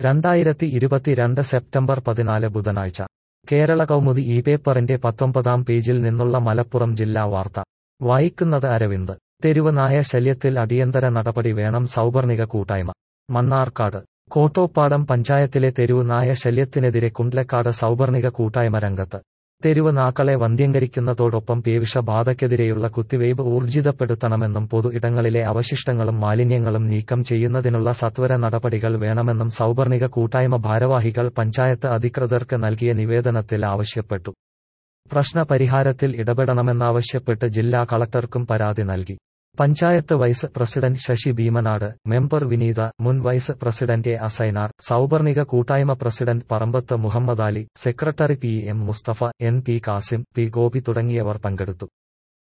രണ്ടായിരത്തി ഇരുപത്തിരണ്ട് സെപ്റ്റംബർ പതിനാല് ബുധനാഴ്ച കേരള കൗമുദി ഈ പേപ്പറിന്റെ പത്തൊമ്പതാം പേജിൽ നിന്നുള്ള മലപ്പുറം ജില്ലാ വാർത്ത വായിക്കുന്നത് അരവിന്ദ് തെരുവ് നായ ശല്യത്തിൽ അടിയന്തര നടപടി വേണം സൗപർണിക കൂട്ടായ്മ മണ്ണാർക്കാട് കോട്ടോപ്പാടം പഞ്ചായത്തിലെ തെരുവ് നായ ശല്യത്തിനെതിരെ കുണ്ട്ലക്കാട് സൗപർണിക കൂട്ടായ്മ രംഗത്ത് തെരുവ് നാക്കളെ വന്ധ്യംകരിക്കുന്നതോടൊപ്പം പേവിഷബാധയ്ക്കെതിരെയുള്ള കുത്തിവയ്പ് ഊർജിതപ്പെടുത്തണമെന്നും പൊതു ഇടങ്ങളിലെ അവശിഷ്ടങ്ങളും മാലിന്യങ്ങളും നീക്കം ചെയ്യുന്നതിനുള്ള സത്വര നടപടികൾ വേണമെന്നും സൗപർണിക കൂട്ടായ്മ ഭാരവാഹികൾ പഞ്ചായത്ത് അധികൃതർക്ക് നൽകിയ നിവേദനത്തിൽ ആവശ്യപ്പെട്ടു പ്രശ്ന പരിഹാരത്തിൽ ഇടപെടണമെന്നാവശ്യപ്പെട്ട് ജില്ലാ കളക്ടർക്കും പരാതി നൽകി panchayat vice president Sasi Bhimanad member Vineetha മുൻ vice president A Asainar Souparnika കൂട്ടായ്മ president Parambath Muhammad Ali secretary P M Musthafa N P Kasim P Gopi തുടങ്ങിയവർ പങ്കെടുത്തു